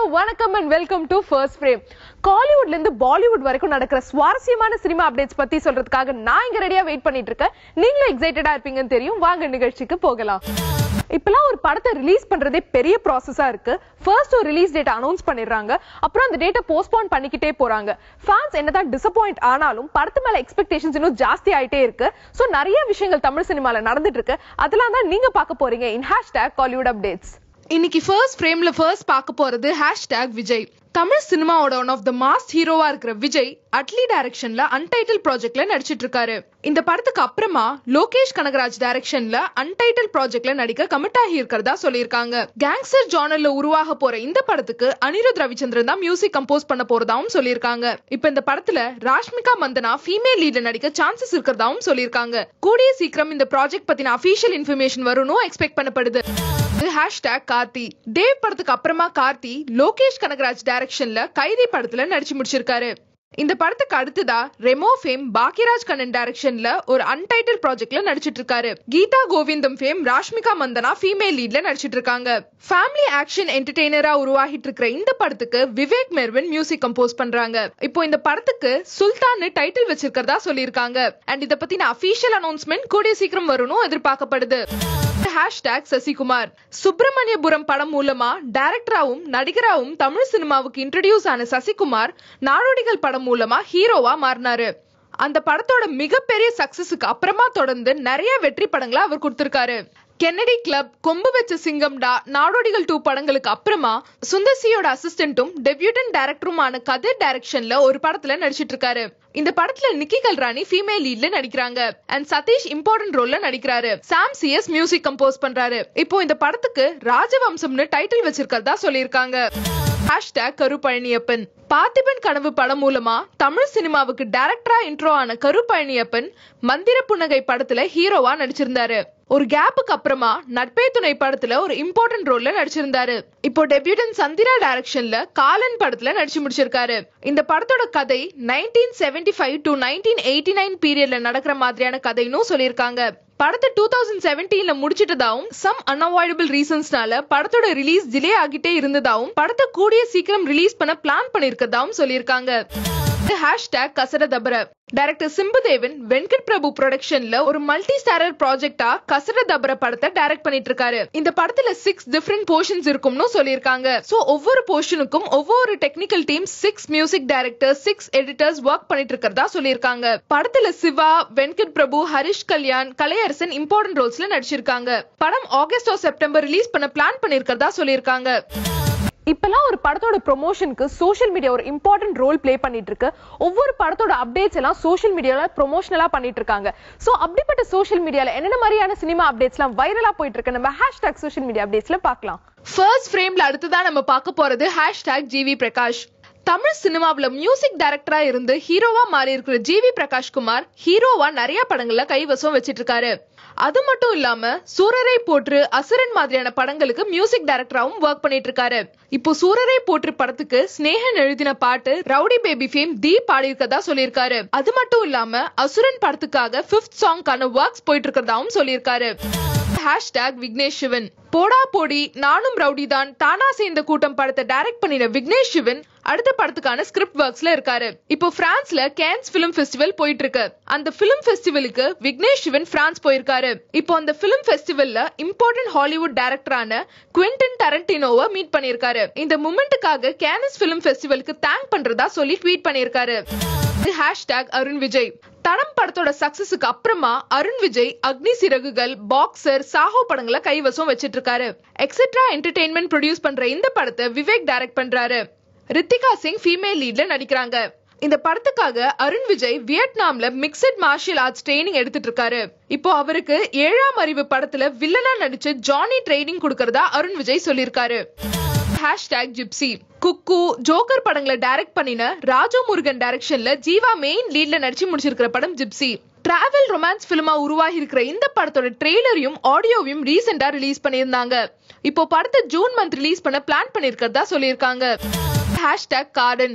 வணக்கம் and welcome to first frame காலிவுட்ல இருந்து பாலிவுட் வரைக்கும் நடக்கிற சுவாரஸ்யமான சினிமா அப்டேட்ஸ் பத்தி சொல்றதுக்காக நான் இங்க ரெடியா வெயிட் பண்ணிட்டு இருக்கேன் நீங்களும் எக்ஸைட்டடா இருப்பீங்கன்னு தெரியும் வாங்க நிகழ்ச்சிக்கு போகலாம் இப்பெல்லாம் ஒரு படத்தை ரிலீஸ் பண்றதே பெரிய ப்ராசஸா இருக்கு ஃபர்ஸ்ட் ஒரு ரிலீஸ் டேட் அனௌன்ஸ் பண்ணிடுறாங்க அப்புறம் அந்த டேட்டை போஸ்ட்போன் பண்ணிக்கிட்டே போறாங்க ஃபேன்ஸ் என்னதான் டிசப்பாயிண்ட் ஆனாலும் படத்து மேல எக்ஸ்பெக்டேஷன்ஸ் இன்னும் ஜாஸ்தி ஆயிட்டே இருக்கு சோ நிறைய விஷயங்கள் தமிழ் சினிமால நடந்துட்டு இருக்கு அதெல்லாம் தான் நீங்க பார்க்க போறீங்க இன் ஹேஷ்டேக் காலிவுட் அப்டேட்ஸ் இன்னைக்கு ஃபர்ஸ்ட் ஃப்ரேம்ல ஃபர்ஸ்ட் பார்க்க போறது ஹேஷ்டேக் விஜய் தமிழ் சினிமாவோட ஒன் ஆஃப் த மாஸ்ட் ஹீரோவா இருக்கிற விஜய் அட்லி டைரக்ஷன்ல அன்டைட்டில் ப்ராஜெக்ட்ல நடிச்சிட்டு இருக்காரு இந்த படத்துக்கு அப்புறமா லோகேஷ் கனகராஜ் டைரக்ஷன்ல அன்டைட்டில் ப்ராஜெக்ட்ல நடிக்க கமிட் ஆகி இருக்கிறதா சொல்லியிருக்காங்க கேங்ஸ்டர் ஜானர்ல உருவாக போற இந்த படத்துக்கு அனிருத் ரவிச்சந்திரன் தான் மியூசிக் கம்போஸ் பண்ண போறதாவும் சொல்லியிருக்காங்க இப்ப இந்த படத்துல ராஷ்மிகா மந்தனா ஃபீமேல் லீட்ல நடிக்க சான்சஸ் இருக்கிறதாவும் சொல்லியிருக்காங்க கூடிய சீக்கிரம் இந்த ப்ராஜெக்ட் பத்தின அபிஷியல் இன்ஃபர்மேஷன் வரும்னு எக்ஸ்பெக்ட் பண்ணப்படுது ஹேஷ்டேக் கார்த்தி தேவ் படத்துக்கு அப்புறமா கார்த்தி லோகேஷ் கனகராஜ் டைரக்ஷன்ல கைதி படத்துல நடிச்சு முடிச்சிருக்காரு இந்த படத்துக்கு அடுத்ததா ரெமோ ஃபேம் பாக்கியராஜ் கண்ணன் டைரக்ஷன்ல ஒரு அன்டைட்டில் ப்ராஜெக்ட்ல நடிச்சிட்டு இருக்காரு கீதா கோவிந்தம் ஃபேம் ராஷ்மிகா மந்தனா ஃபீமேல் லீட்ல நடிச்சிட்டு இருக்காங்க ஃபேமிலி ஆக்ஷன் என்டர்டெய்னரா உருவாகிட்டு இருக்கிற இந்த படத்துக்கு விவேக் மெர்வின் மியூசிக் கம்போஸ் பண்றாங்க இப்போ இந்த படத்துக்கு சுல்தான் டைட்டில் வச்சிருக்கிறதா சொல்லியிருக்காங்க அண்ட் இத பத்தின அபிஷியல் அனௌன்ஸ்மெண்ட் கூடிய சீக்கிரம் வரும்னு எதிர்பார்க்கப்படுது ஹேஷ்டாக் சசிகுமார் சுப்பிரமணியபுரம் படம் மூலமா டைரக்டராவும் நடிகராவும் தமிழ் சினிமாவுக்கு இன்ட்ரடியூஸ் ஆன சசிகுமார் நாடோடிகள் படம் மூலமா ஹீரோவா மாறினாரு அந்த படத்தோட மிகப்பெரிய சக்சஸுக்கு அப்புறமா தொடர்ந்து நிறைய வெற்றி படங்களை அவர் கொடுத்திருக்காரு கென்னடி கிளப் கொம்பு வச்ச சிங்கம்டா நாடோடிகள் டூ படங்களுக்கு அப்புறமா சுந்தர்சியோட அசிஸ்டன்ட்டும் டெபியூட்டன் டைரக்டருமான கதிர் டைரக்ஷன்ல ஒரு படத்துல நடிச்சிட்டு இருக்காரு இந்த படத்துல நிக்கி கல்ராணி ஃபீமேல் லீட்ல நடிக்கிறாங்க அண்ட் சதீஷ் இம்பார்ட்டன்ட் ரோல்ல நடிக்கிறாரு சாம் சிஎஸ் மியூசிக் கம்போஸ் பண்றாரு இப்போ இந்த படத்துக்கு ராஜவம்சம்னு டைட்டில் வச்சிருக்கிறதா சொல்லியிருக்காங்க ஹேஷ்டேக் கருப்பழனியப்பன் பார்த்திபன் கனவு படம் மூலமா தமிழ் சினிமாவுக்கு டைரக்டரா இன்ட்ரோ ஆன கருப்பழனியப்பன் மந்திர புன்னகை படத்துல ஹீரோவா நடிச்சிருந்தாரு ஒரு கேப்புக்கு அப்புறமா நட்பே துணை படத்துல ஒரு இம்பார்ட்டன்ட் ரோல்ல நடிச்சிருந்தாரு இப்போ டெபியூட்டன் சந்திரா டைரக்ஷன்ல காலன் படத்துல நடிச்சு முடிச்சிருக்காரு இந்த படத்தோட கதை nineteen seventy five to nineteen eighty nine பீரியட்ல நடக்கிற மாதிரியான கதைன்னு சொல்லியிருக்காங்க படத்தை டூ தௌசண்ட் செவன்டீன்ல முடிச்சிட்டதாவும் சம் அன்அவாய்டபிள் ரீசன்ஸ்னால படத்தோட ரிலீஸ் டிலே ஆகிட்டே இருந்ததாவும் படத்தை கூடிய சீக்கிரம் ரிலீஸ் பண்ண பிளான் பண்ணிருக்கதாவும் சொல்லியிருக்காங்க ஹேஷ்டேக் கசர தபர டைரக்டர் சிம்புதேவன் வெங்கட் பிரபு ப்ரொடக்ஷன்ல ஒரு மல்டி ஸ்டாரர் ப்ராஜெக்டா கசர தபர படத்தை டைரக்ட் பண்ணிட்டு இருக்காரு இந்த படத்துல சிக்ஸ் டிஃப்ரெண்ட் போர்ஷன்ஸ் இருக்கும்னு சொல்லியிருக்காங்க சோ ஒவ்வொரு போர்ஷனுக்கும் ஒவ்வொரு technical team six music director six editors work பண்ணிட்டு இருக்கிறதா சொல்லியிருக்காங்க படத்துல சிவா வெங்கட் பிரபு ஹரிஷ் கல்யாண் கலையரசன் இம்பார்ட்டன்ட் ரோல்ஸ்ல நடிச்சிருக்காங்க படம் ஆகஸ்ட் ஆர் செப்டம்பர் ரிலீஸ் பண்ண பிளான் பண்ணிருக்கிறதா சொல்லியிருக்காங்க இப்பெல்லாம் ஒரு படத்தோட ப்ரொமோஷனுக்கு சோஷியல் மீடியா ஒரு இம்பார்ட்டன்ட் ரோல் ப்ளே பண்ணிட்டு இருக்கு ஒவ்வொரு படத்தோட அப்டேட்ஸ் எல்லாம் சோஷியல் மீடியால ப்ரொமோஷனலா பண்ணிட்டு இருக்காங்க சோ அப்படிப்பட்ட சோஷியல் மீடியால என்னென்ன மாதிரியான சினிமா அப்டேட்ஸ் எல்லாம் வைரலா போயிட்டு இருக்கு நம்ம ஹேஷ்டாக் சோஷியல் மீடியா அப்டேட்ஸ்ல பார்க்கலாம் ஃபர்ஸ்ட் ஃப்ரேம்ல அடுத்ததா நம்ம பார்க்க போறது ஹேஷ்டாக் ஜிவி பிரகாஷ் தமிழ் சினிமாவுல மியூசிக் டைரக்டரா இருந்து ஹீரோவா மாறி இருக்கிற ஜிவி பிரகாஷ் குமார் ஹீரோவா நிறைய படங்கள்ல கைவசம் வச்சிட்டு இருக்காரு அது மட்டும் இல்லாம சூரரை போற்று அசுரன் மாதிரியான படங்களுக்கு மியூசிக் டைரக்டராவும் ஒர்க் பண்ணிட்டு இருக்காரு இப்போ சூரரை போற்று படத்துக்கு ஸ்னேகன் எழுதின பாட்டு ரவுடி பேபி ஃபேம் தி பாடியிருக்கதா சொல்லியிருக்காரு அது மட்டும் இல்லாம அசுரன் படத்துக்காக பிப்த் சாங்கான ஒர்க்ஸ் போயிட்டு இருக்கிறதாவும் சொல்லியிருக்காரு ஹேஷ்டாக் விக்னேஷ் சிவன் போடா போடி நானும் ரவுடி தான் தானா சேர்ந்த கூட்டம் படத்தை டைரக்ட் பண்ணின விக்னேஷ் சிவன் அடுத்த படத்துக்கான ஸ்கிரிப்ட் ஒர்க்ஸ்ல இருக்காரு இப்போ பிரான்ஸ்ல கேன்ஸ் பிலிம் ஃபெஸ்டிவல் போயிட்டு இருக்கு அந்த பிலிம் ஃபெஸ்டிவலுக்கு விக்னேஷ் சிவன் பிரான்ஸ் போயிருக்காரு இப்போ அந்த பிலிம் ஃபெஸ்டிவல்ல இம்பார்ட்டன்ட் ஹாலிவுட் டைரக்டரான குவிண்டன் டரண்டினோவை மீட் பண்ணிருக்காரு இந்த மூமெண்ட்டுக்காக கேனஸ் பிலிம் ஃபெஸ்டிவலுக்கு தேங்க் பண்றதா சொல்லி ட்வீட் பண்ணிருக்காரு ஹேஷ்டாக் அருண் விஜய் தடம் படத்தோட சக்சஸுக்கு அப்புறமா அருண் விஜய் அக்னி சிறகுகள் பாக்ஸர் சாஹோ படங்களை கைவசம் வச்சிட்டு இருக்காரு எக்ஸெட்ரா என்டர்டெயின்மெண்ட் ப்ரொடியூஸ் பண்ற இந்த படத்தை விவேக் டைரக்ட் பண்றாரு ரித்திகா சிங் ஃபீமேல் லீட்ல நடிக்கிறாங்க இந்த படத்துக்காக அருண் விஜய் வியட்நாம்ல மிக்சட் மார்ஷியல் ஆர்ட்ஸ் ட்ரைனிங் எடுத்துட்டு இருக்காரு இப்போ அவருக்கு ஏழாம் அறிவு படத்துல வில்லனா நடிச்ச ஜானி ட்ரைனிங் கொடுக்கறதா அருண் விஜய் சொல்லியிருக்காரு ஹேஷ்டாக் ஜிப்சி குக்கு ஜோக்கர் படங்களை டைரக்ட் பண்ணின ராஜு முருகன் டைரக்ஷன்ல ஜீவா மெயின் லீட்ல நடிச்சு முடிச்சிருக்கிற படம் ஜிப்சி டிராவல் ரொமான்ஸ் பிலிமா உருவாகி இருக்கிற இந்த படத்தோட ட்ரெய்லரையும் ஆடியோவையும் ரீசெண்டா ரிலீஸ் பண்ணியிருந்தாங்க இப்போ படத்தை ஜூன் மந்த் ரிலீஸ் பண்ண பிளான் பண்ணிருக்கிறதா சொல்லியிருக்காங்க ஹேஷ்டாக் கார்டன்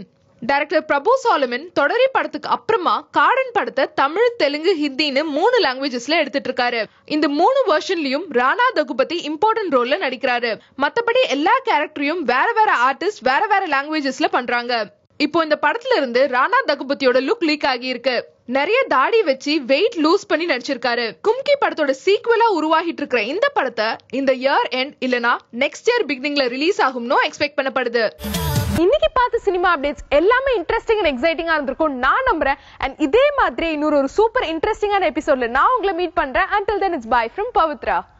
டைரக்டர் பிரபு சாலமன் தொடரி படத்துக்கு அப்புறமா காடன் படத்தை தமிழ் தெலுங்கு ஹிந்தின்னு மூணு லாங்குவேஜஸ்ல எடுத்துட்டு இருக்காரு இந்த மூணு வெர்ஷன்லயும் ராணா தகுபதி இம்பார்ட்டன்ட் ரோல்ல நடிக்கிறாரு மத்தபடி எல்லா கேரக்டரையும் வேற வேற ஆர்டிஸ்ட் வேற வேற லாங்குவேஜஸ்ல பண்றாங்க இப்போ இந்த படத்துல இருந்து ராணா தகுபதியோட லுக் லீக் ஆகி இருக்கு நிறைய தாடி வச்சு வெயிட் லூஸ் பண்ணி நடிச்சிருக்காரு கும்கி படத்தோட சீக்குவலா உருவாகிட்டு இருக்கிற இந்த படத்தை இந்த இயர் எண்ட் இல்லனா நெக்ஸ்ட் இயர் பிகினிங்ல ரிலீஸ் ஆகும்னு எக்ஸ்பெக்ட் பண்ணப்படுது இன்னைக்கு பார்த்த சினிமா அப்டேட்ஸ் எல்லாமே இன்ட்ரெஸ்டிங் அண்ட் எக்ஸைட்டிங்கா இருந்திருக்கும் நான் நம்புறேன் அண்ட் இதே மாதிரி இன்னொரு ஒரு சூப்பர் இன்ட்ரெஸ்டிங்கான எபிசோட்ல நான் உங்களை மீட் பண்றேன் until then it's bye from Pavithra